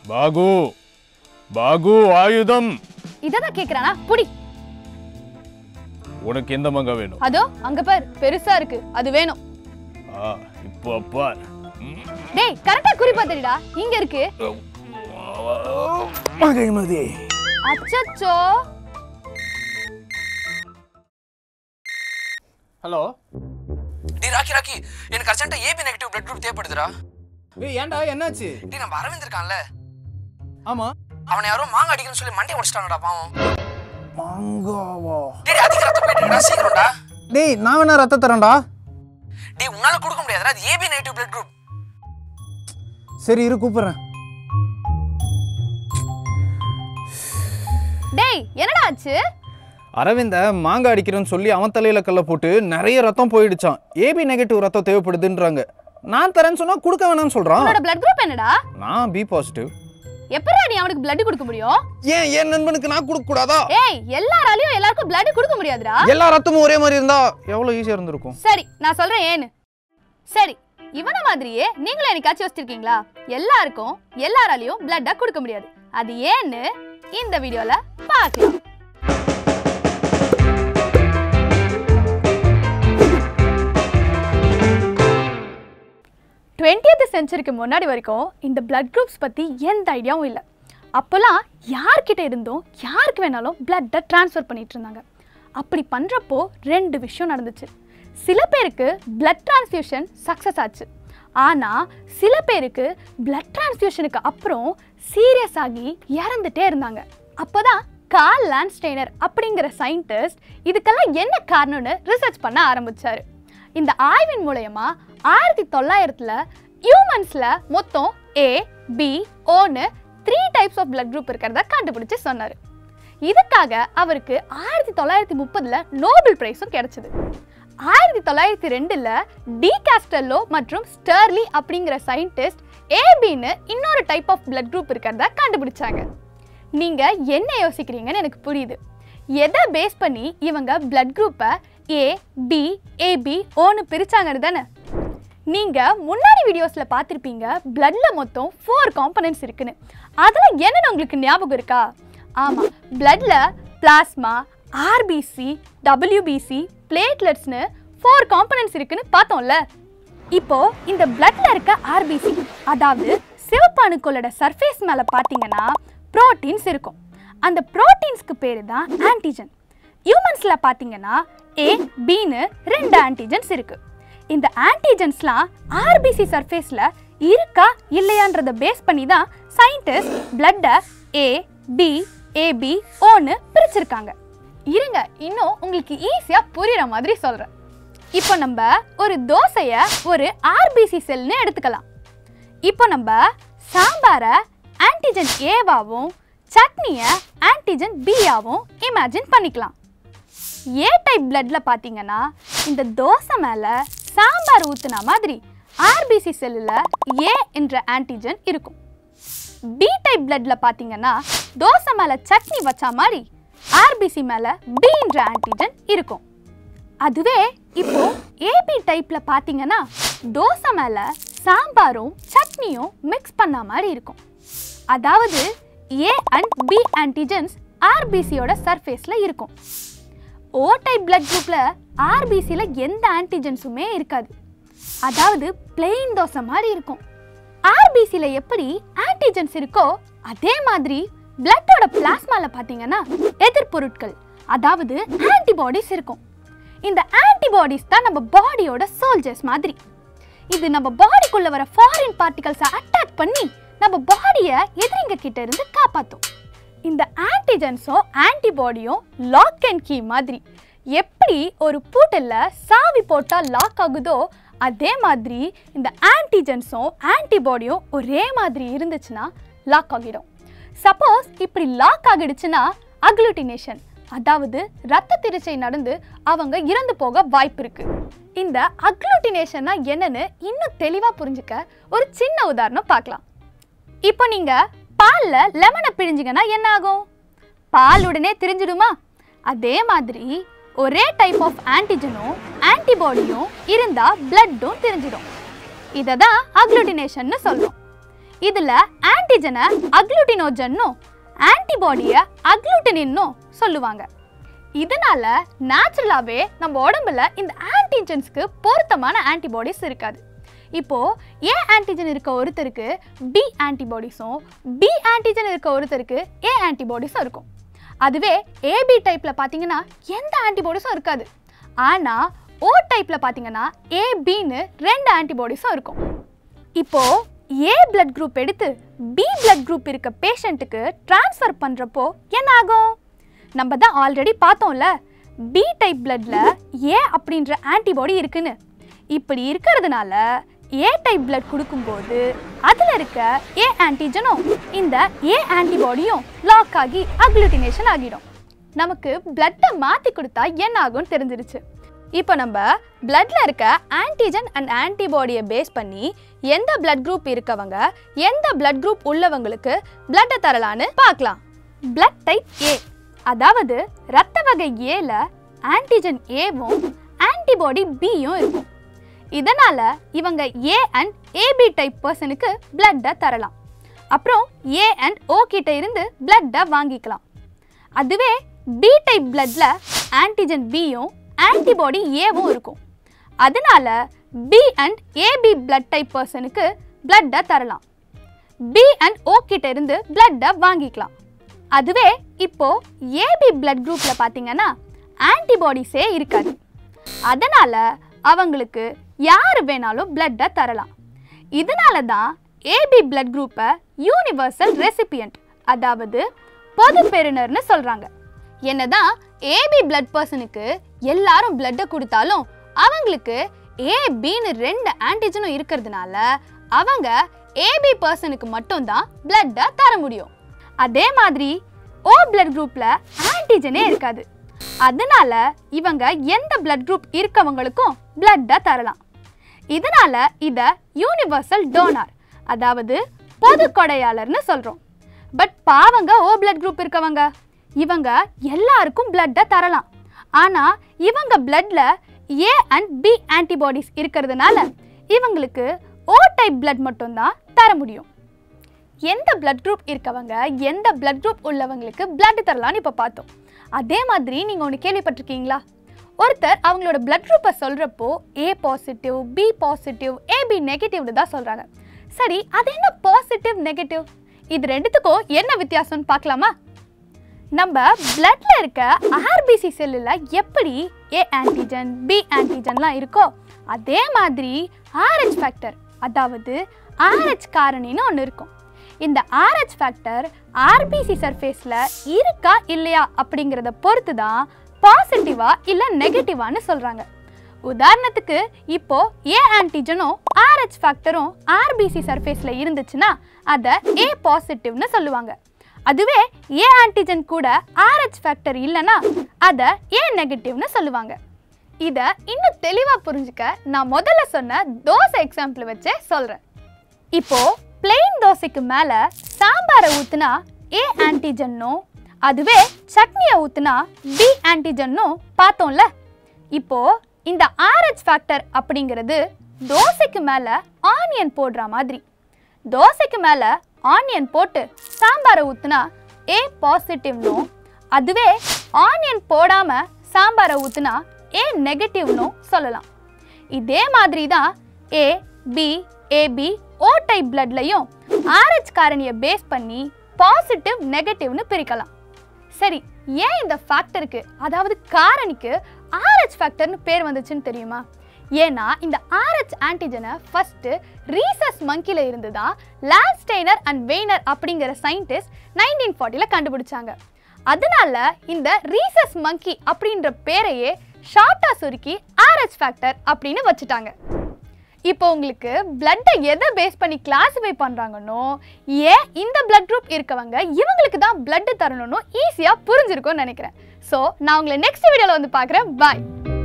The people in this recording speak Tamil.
பாகு பாகு ஆயுதம் இததான் கேக்குறானா புடி உனக்கு எந்த மங்க வேணும் அதோ அங்க பார் பெருசா இருக்கு அது வேணும் ஆ இப்போ பார் ம். டேய் கரெக்டா குறிப்பா தெரியுடா இங்க இருக்கு மகிழ்மதி அச்சச்சோ ஹலோ டி ராக்கி ராக்கி எனக்கு அர்ஜென்ட்டா ஏபி நெகட்டிவ் பிளட் குரூப் தேவைப்படுதுடா ஏய் ஏன்டா என்னாச்சு டி நம்ம அரவிந்த் இருக்கான்ல ஆமா அவனை யாரோ மாங்க அடிக்கணும்னு சொல்லி மண்டை உடைச்சிட்டாங்கடா பாவம் மாங்காவா டேய் அதிக ரத்தம் போயிட்டு இருக்குடா சீக்கிரம்டா டேய் நான் வேணா ரத்த தரேன்டா டேய் உன்னால கொடுக்க முடியாதுடா அது ஏபி நெகட்டிவ் பிளட் குரூப் சரி இரு கூப்பிடுறேன் டேய் என்னடா ஆச்சு அரவிந்த மாங்காய் அடிக்கிறேன்னு சொல்லி அவன் தலையில கல்ல போட்டு நிறைய ரத்தம் போயிடுச்சான் ஏபி நெகட்டிவ் ரத்தம் தேவைப்படுதுன்றாங்க நான் தரேன்னு சொன்னா கொடுக்க வேணாம்னு சொல்றான் உன்னோட பிளட் குரூப் என்னடா நான் பி பாசிட்டிவ் எப்படா நீ அவனுக்கு blood கொடுக்க முடியும் ஏன் என் நண்பனுக்கு நான் கொடுக்க கூடாதா ஏய் எல்லாராலையும் எல்லாருக்கும் blood கொடுக்க முடியாதுடா எல்லா ரத்தமும் ஒரே மாதிரி இருந்தா எவ்வளவு ஈஸியா இருந்திருக்கும் சரி நான் சொல்றேன் ஏன்னு சரி இவன மாதிரியே நீங்களும் என்னைக்காச்சும் யோசிச்சிருக்கீங்களா எல்லாருக்கும் எல்லாராலையும் பிளட்டா கொடுக்க முடியாது அது ஏன்னு இந்த வீடியோல பார்க்கலாம் டுவெண்ட்டியத் செஞ்சுரிக்கு முன்னாடி வரைக்கும் இந்த பிளட் குரூப்ஸ் பற்றி எந்த ஐடியாவும் இல்லை அப்போல்லாம் யார்கிட்ட இருந்தும் யாருக்கு வேணாலும் பிளட்டை ட்ரான்ஸ்ஃபர் பண்ணிட்டு இருந்தாங்க அப்படி பண்ணுறப்போ ரெண்டு விஷயம் நடந்துச்சு சில பேருக்கு பிளட் டிரான்ஸ்ஃபியூஷன் சக்ஸஸ் ஆச்சு ஆனால் சில பேருக்கு பிளட் டிரான்ஸ்ஃபியூஷனுக்கு அப்புறம் சீரியஸ் ஆகி இறந்துட்டே இருந்தாங்க அப்போதான் கால் லான்ஸ்டெய்னர் அப்படிங்கிற சயின்டிஸ்ட் இதுக்கெல்லாம் என்ன காரணம்னு ரிசர்ச் பண்ண ஆரம்பிச்சாரு இந்த ஆய்வின் மூலயமா ஆயிரத்தி தொள்ளாயிரத்துல ஹியூமன்ஸ்ல மொத்தம் ஏ பி ஓன்னு three types of blood group இருக்கிறத கண்டுபிடிச்சு சொன்னார் இதுக்காக அவருக்கு ஆயிரத்தி தொள்ளாயிரத்தி முப்பதுல நோபல் பிரைஸும் கிடைச்சது ஆயிரத்தி தொள்ளாயிரத்தி ரெண்டுல டி காஸ்டல்லோ மற்றும் ஸ்டர்லி அப்படிங்கிற சயின்டிஸ்ட் ஏபின்னு இன்னொரு டைப் ஆஃப் பிளட் குரூப் இருக்கிறத கண்டுபிடிச்சாங்க நீங்க என்ன யோசிக்கிறீங்கன்னு எனக்கு புரியுது எதை பேஸ் பண்ணி இவங்க பிளட் குரூப்பை ஏ பி ஏபி ஓன்னு பிரிச்சாங்கன்னு தானே நீங்க முன்னாடி வீடியோஸ்ல பார்த்திருப்பீங்க பிளட்ல மொத்தம் ஃபோர் காம்பனன்ட்ஸ் இருக்குன்னு அதெல்லாம் என்னன்னு உங்களுக்கு ஞாபகம் இருக்கா ஆமா பிளட்ல பிளாஸ்மா ஆர்பிசி டபிள்யூபிசி பிளேட்லெட்ஸ்னு ஃபோர் காம்பனன்ட்ஸ் இருக்குன்னு பார்த்தோம்ல இப்போ இந்த பிளட்ல இருக்க ஆர்பிசி அதாவது சிவப்பு அணுக்களோட சர்ஃபேஸ் மேல பாத்தீங்கன்னா புரோட்டீன்ஸ் இருக்கும் அந்த புரோட்டீன்ஸ்க்கு பேரு தான் ஆன்டிஜன் ஹியூமன்ஸ்ல பாத்தீங்கன்னா ஏ பின்னு ரெண்டு ஆன்டிஜன்ஸ் இருக்கு இந்த ஆன்டிஜன்ஸ்லாம் ஆர்பிசி சர்ஃபேஸ்ல இருக்கா இல்லையான்றத பேஸ் பண்ணி தான் சயின்டிஸ்ட் பிளட்டை ஏ பி ஏபி ஓன்னு பிரிச்சிருக்காங்க இருங்க இன்னும் உங்களுக்கு ஈஸியா புரியுற மாதிரி சொல்றேன் இப்போ நம்ம ஒரு தோசையை ஒரு ஆர்பிசி செல்னு எடுத்துக்கலாம் இப்போ நம்ம சாம்பாரை ஆன்டிஜன் ஏவாவும் சட்னியை ஆன்டிஜன் பியாவும் இமேஜின் பண்ணிக்கலாம் ஏ டைப் பிளட்ல பார்த்தீங்கன்னா இந்த தோசை மேலே சாம்பார் ஊத்துன மாதிரி ஆர்பிசி செல்லில் ஏ என்ற ஆன்டிஜன் இருக்கும் பி டைப் பிளட்ல பார்த்தீங்கன்னா தோசை மேலே சட்னி வச்ச மாதிரி ஆர்பிசி மேலே பி என்ற ஆன்டிஜன் இருக்கும் அதுவே இப்போ ஏபி டைப்ல பாத்தீங்கன்னா தோசை மேல சாம்பாரும் சட்னியும் மிக்ஸ் பண்ண மாதிரி இருக்கும் அதாவது ஏ அண்ட் பி ஆன்டிஜன்ஸ் ஆர்பிசியோட சர்ஃபேஸ்ல இருக்கும் ஓ டைப் பிளட் குரூப்ல ஆர்பிசியில் எந்த ஆன்டிஜன்ஸுமே இருக்காது அதாவது பிளெயின் தோசை மாதிரி இருக்கும் ஆர்பிசியில் எப்படி ஆன்டிஜன்ஸ் இருக்கோ அதே மாதிரி பிளட்டோட பிளாஸ்மால பார்த்தீங்கன்னா எதிர்பொருட்கள் அதாவது ஆன்டிபாடிஸ் இருக்கும் இந்த ஆன்டிபாடிஸ் தான் நம்ம பாடியோட சோல்ஜர்ஸ் மாதிரி இது நம்ம பாடிக்குள்ள வர ஃபாரின் பார்ட்டிகல்ஸை அட்டாக் பண்ணி நம்ம பாடியை எதிரிங்க கிட்ட இருந்து காப்பாற்றும் இந்த ஆன்டிஜன்ஸும் ஆன்டிபாடியும் லாக் அண்ட் கீ மாதிரி எப்படி ஒரு பூட்டில் சாவி போட்டால் லாக் ஆகுதோ அதே மாதிரி இந்த ஆன்டிஜன்ஸும் ஆன்டிபாடியும் ஒரே மாதிரி இருந்துச்சுன்னா லாக் ஆகிடும் சப்போஸ் இப்படி லாக் ஆகிடுச்சுன்னா அக்ளூட்டினேஷன் அதாவது ரத்த திருச்சை நடந்து அவங்க இறந்து போக வாய்ப்பு இருக்கு இந்த அக்ளூட்டினேஷன்னா என்னன்னு இன்னும் தெளிவா புரிஞ்சுக்க ஒரு சின்ன உதாரணம் பார்க்கலாம் இப்போ நீங்க பால்ல லெமனை பிழிஞ்சிங்கன்னா என்ன ஆகும் பால் உடனே திரிஞ்சிடுமா அதே மாதிரி ஒரே டைப் ஆஃப் ஆன்டிஜனும் ஆன்டிபாடியும் இருந்தா பிளட்டும் தெரிஞ்சிடும் இதை தான் அக்ளூட்டினேஷன்னு சொல்றோம் இதுல ஆன்டிஜனை அக்ளூட்டினோஜன்னும் ஆன்டிபாடியை அக்ளூட்டினின்னும் சொல்லுவாங்க இதனால நேச்சுரலாவே நம்ம உடம்புல இந்த ஆன்டிஜென்ஸ்க்கு பொருத்தமான ஆன்டிபாடிஸ் இருக்காது இப்போ ஏ ஆன்டிஜன் இருக்க ஒருத்தருக்கு பி ஆன்டிபாடிஸும் பி ஆன்டிஜன் இருக்க ஒருத்தருக்கு ஏ ஆன்டிபாடிஸும் இருக்கும் அதுவே ஏபி டைப்ல பாத்தீங்கன்னா எந்த ஆன்டிபாடிஸும் இருக்காது ஆனா ஓ டைப்ல பாத்தீங்கன்னா ஏபின்னு ரெண்டு ஆன்டிபாடிஸும் இருக்கும் இப்போ ஏ பிளட் குரூப் எடுத்து பி பிளட் குரூப் இருக்க பேஷண்ட்டுக்கு ட்ரான்ஸ்ஃபர் பண்றப்போ என்ன ஆகும் நம்ம தான் ஆல்ரெடி பார்த்தோம்ல பி டைப் பிளட்ல ஏ அப்படின்ற ஆன்டிபாடி இருக்குன்னு இப்படி இருக்கிறதுனால ஏ டைப் பிளட் கொடுக்கும்போது அதில் இருக்க ஏ ஆன்டிஜனும் இந்த ஏ ஆன்டிபாடியும் லாக் ஆகி அக்ளூட்டினேஷன் ஆகிடும் நமக்கு பிளட்டை மாற்றி கொடுத்தா என்ன ஆகும்னு தெரிஞ்சிருச்சு இப்போ நம்ம பிளட்ல இருக்க ஆன்டிஜன் அண்ட் ஆன்டிபாடியை பேஸ் பண்ணி எந்த பிளட் குரூப் இருக்கவங்க எந்த பிளட் குரூப் உள்ளவங்களுக்கு பிளட்டை தரலான்னு பார்க்கலாம் பிளட் டைப் ஏ அதாவது ரத்த வகை ஏல ஆன்டிஜன் ஏவும் ஆன்டிபாடி பியும் இருக்கும் இதனால இவங்க ஏ அண்ட் ஏபி டைப் பர்சனுக்கு பிளட்டை தரலாம் அப்புறம் ஏ அண்ட் ஓ கிட்ட இருந்து பிளட்டை வாங்கிக்கலாம் அதுவே பி டைப் பிளட்ல ஆன்டிஜன் பியும் ஆன்டிபாடி ஏவும் இருக்கும் அதனால B and AB blood type பர்சனுக்கு பிளட்டை தரலாம் பி அண்ட் ஓ கிட்ட இருந்து பிளட்டை வாங்கிக்கலாம் அதுவே இப்போ ஏபி பிளட் குரூப்ல பாத்தீங்கன்னா ஆன்டிபாடிஸே இருக்காது அதனால அவங்களுக்கு யார் வேணாலும் பிளட்டை தரலாம் இதனால தான் ஏபி பிளட் குரூப்பை யூனிவர்சல் ரெசிபியன்ட் அதாவது பொது பெறுநர்னு சொல்றாங்க என்னதான் ஏபி பிளட் பர்சனுக்கு எல்லாரும் பிளட்டை கொடுத்தாலும் அவங்களுக்கு ஏபின்னு ரெண்டு ஆன்டிஜனும் இருக்கிறதுனால அவங்க ஏபி பர்சனுக்கு மட்டும்தான் பிளட்டை தர முடியும் அதே மாதிரி ஓ பிளட் குரூப்ல ஆன்டிஜனே இருக்காது அதனால இவங்க எந்த பிளட் குரூப் இருக்கவங்களுக்கும் பிளட்டை தரலாம் இதனால இத யூனிவர்சல் டோனார் அதாவது பொது கொடையாளர்னு சொல்றோம் பட் பாவங்க ஓ பிளட் குரூப் இருக்கவங்க இவங்க எல்லாருக்கும் பிளட்டை தரலாம் ஆனா இவங்க பிளட்ல ஏ அண்ட் பி ஆன்டிபாடிஸ் இருக்கிறதுனால இவங்களுக்கு ஓ டைப் பிளட் மட்டும்தான் தர முடியும் எந்த பிளட் குரூப் இருக்கவங்க எந்த பிளட் குரூப் உள்ளவங்களுக்கு பிளட் தரலாம்னு இப்போ பார்த்தோம் அதே மாதிரி நீங்கள் ஒன்று கேள்விப்பட்டிருக்கீங்களா ஒருத்தர் அவங்களோட பிளட் குரூப்பை சொல்கிறப்போ A positive B positive AB நெகட்டிவ்னு தான் சொல்கிறாங்க சரி அது என்ன பாசிட்டிவ் நெகட்டிவ் இது ரெண்டுத்துக்கும் என்ன வித்தியாசம்னு பார்க்கலாமா நம்ம பிளட்ல இருக்க ஆர்பிசி செல்லில் எப்படி ஏ ஆன்டிஜன் பி ஆன்டிஜன்லாம் இருக்கோ அதே மாதிரி ஆர்ஹெச் ஃபேக்டர் அதாவது ஆர்ஹெச் காரணின்னு ஒன்று இருக்கும் இந்த ஆர்ஹெச் ஃபேக்டர் ஆர்பிசி சர்ஃபேஸில் இருக்கா இல்லையா அப்படிங்கிறத பொறுத்து தான் பாசிட்டிவா இல்லை நெகட்டிவான்னு சொல்கிறாங்க உதாரணத்துக்கு இப்போ ஏ ஆன்டிஜனும் ஆர்ஹெச் ஃபேக்டரும் ஆர்பிசி சர்ஃபேஸில் இருந்துச்சுன்னா அதை ஏ பாசிட்டிவ்னு சொல்லுவாங்க அதுவே ஏ ஆன்டிஜன் கூட ஆர்ஹெச் ஃபேக்டர் இல்லைன்னா அதை ஏ நெகட்டிவ்னு சொல்லுவாங்க இதை இன்னும் தெளிவாக புரிஞ்சுக்க நான் முதல்ல சொன்ன தோசை எக்ஸாம்பிள் வச்சே சொல்கிறேன் இப்போ பிளெயின் தோசைக்கு மேலே சாம்பாரை ஊற்றுனா ஏ ஆன்டிஜன்னும் அதுவே சட்னியை ஊற்றுனா பி ஆன்டிஜன்னும் பார்த்தோம்ல இப்போ இந்த ஆர்ஹெச் ஃபேக்டர் அப்படிங்கிறது தோசைக்கு மேலே ஆனியன் போடுற மாதிரி தோசைக்கு மேலே ஆனியன் போட்டு சாம்பாரை ஊற்றுனா ஏ பாசிட்டிவ்னும் அதுவே ஆனியன் போடாமல் சாம்பாரை ஊற்றுனா ஏ நெகட்டிவ்னும் சொல்லலாம் இதே மாதிரி தான் A B AB O type பிளட்லையும் ஆர்ஹெச் காரணியை பேஸ் பண்ணி பாசிட்டிவ் நெகட்டிவ்னு பிரிக்கலாம் சரி ஏன் இந்த ஃபேக்டருக்கு அதாவது காரணிக்கு ஆர்ஹெச் ஃபேக்டர்னு பேர் வந்துச்சுன்னு தெரியுமா ஏன்னா இந்த ஆர்ஹெச் ஆன்டிஜனை ஃபர்ஸ்ட் ரீசஸ் மங்கில இருந்து தான் லான்ஸ்டெய்னர் அண்ட் வெய்னர் அப்படிங்கிற சயின்டிஸ்ட் நைன்டீன் ஃபார்ட்டியில் கண்டுபிடிச்சாங்க அதனால இந்த ரீசஸ் மங்கி அப்படின்ற பேரையே ஷார்ட்டா சுருக்கி ஆர்ஹெச் ஃபேக்டர் அப்படின்னு வச்சுட்டாங்க இப்போ உங்களுக்கு பிளட்டை எதை பேஸ் பண்ணி கிளாஸிஃபை பண்ணுறாங்கன்னோ ஏன் இந்த பிளட் குரூப் இருக்கவங்க இவங்களுக்கு தான் பிளட் தரணும்னு ஈஸியாக புரிஞ்சிருக்கும்னு நினைக்கிறேன் ஸோ நான் உங்களை நெக்ஸ்ட் வீடியோவில் வந்து பார்க்குறேன் பாய்